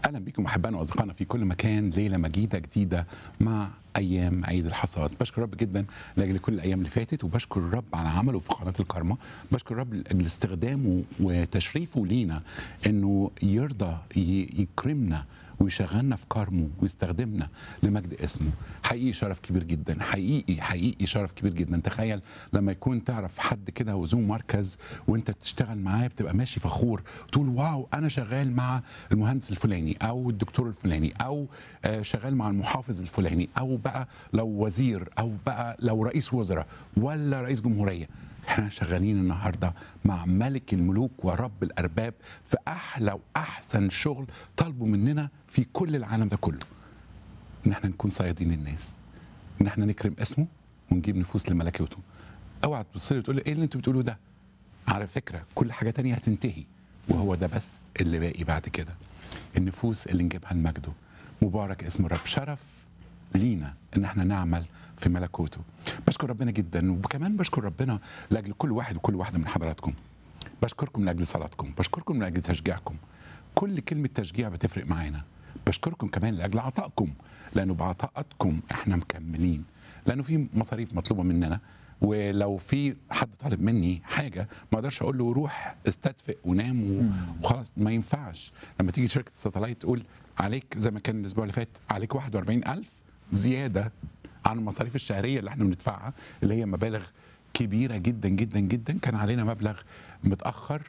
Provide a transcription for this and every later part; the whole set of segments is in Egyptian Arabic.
اهلا بكم احبائنا واصدقائنا في كل مكان ليله مجيده جديده مع ايام عيد الحصاد بشكر الرب جدا لاجل كل الايام اللي فاتت وبشكر الرب على عمله في قناه الكارما بشكر الرب لاجل استخدامه وتشريفه لينا انه يرضى ي- يكرمنا ويشغلنا في كارمه ويستخدمنا لمجد اسمه حقيقي شرف كبير جدا حقيقي حقيقي شرف كبير جدا تخيل لما يكون تعرف حد كده وذو مركز وانت بتشتغل معاه بتبقى ماشي فخور تقول واو انا شغال مع المهندس الفلاني او الدكتور الفلاني او آه، شغال مع المحافظ الفلاني او بقى لو وزير او بقى لو رئيس وزراء ولا رئيس جمهوريه احنا شغالين النهارده مع ملك الملوك ورب الارباب في احلى واحسن شغل طالبه مننا في كل العالم ده كله ان احنا نكون صيادين الناس ان احنا نكرم اسمه ونجيب نفوس لملكوته اوعى تبص لي وتقول لي ايه اللي انتوا بتقولوه ده على فكره كل حاجه تانية هتنتهي وهو ده بس اللي باقي بعد كده النفوس اللي نجيبها لمجده مبارك اسم الرب شرف لينا ان احنا نعمل في ملكوته بشكر ربنا جدا وكمان بشكر ربنا لاجل كل واحد وكل واحده من حضراتكم بشكركم لاجل صلاتكم بشكركم لاجل تشجيعكم كل كلمه تشجيع بتفرق معانا بشكركم كمان لاجل عطائكم لانه بعطائكم احنا مكملين لانه في مصاريف مطلوبه مننا ولو في حد طالب مني حاجه ما اقدرش اقول له روح استدفئ ونام و- وخلاص ما ينفعش لما تيجي شركه الساتلايت تقول عليك زي ما كان الاسبوع اللي فات عليك 41000 زياده عن المصاريف الشهريه اللي احنا بندفعها اللي هي مبالغ كبيره جدا جدا جدا كان علينا مبلغ متاخر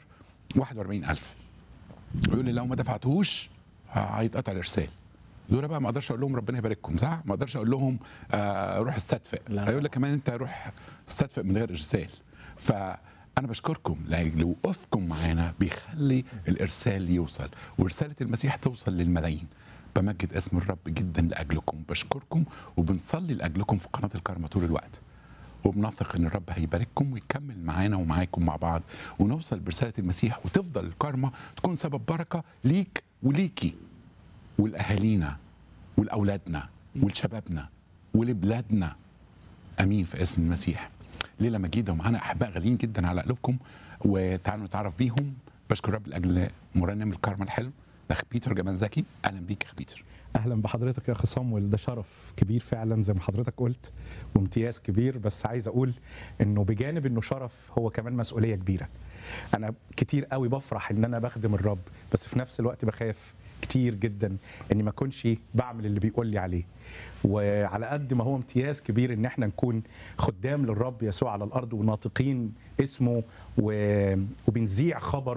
41000 يقول لي لو ما دفعتهوش هيتقطع الارسال دول بقى ما اقدرش اقول لهم ربنا يبارككم صح ما اقدرش اقول لهم آه روح استدفئ لا. هيقول لك كمان انت روح استدفئ من غير ارسال فانا بشكركم لاجل وقوفكم معانا بيخلي الارسال يوصل ورساله المسيح توصل للملايين بمجد اسم الرب جدا لاجلكم بشكركم وبنصلي لاجلكم في قناه الكرمه طول الوقت وبنثق ان الرب هيبارككم ويكمل معانا ومعاكم مع بعض ونوصل برساله المسيح وتفضل الكرمه تكون سبب بركه ليك وليكي ولاهالينا ولاولادنا ولشبابنا ولبلادنا امين في اسم المسيح ليله مجيده ومعانا احباء غاليين جدا على قلوبكم وتعالوا نتعرف بيهم بشكر رب لاجل مرنم الكرمه الحلو الاخ بيتر جمال زكي اهلا بيك يا اخ بيتر اهلا بحضرتك يا اخ صامويل ده شرف كبير فعلا زي ما حضرتك قلت وامتياز كبير بس عايز اقول انه بجانب انه شرف هو كمان مسؤوليه كبيره انا كتير قوي بفرح ان انا بخدم الرب بس في نفس الوقت بخاف كتير جدا اني ما اكونش بعمل اللي بيقول لي عليه وعلى قد ما هو امتياز كبير ان احنا نكون خدام للرب يسوع على الارض وناطقين اسمه و- وبنذيع خبر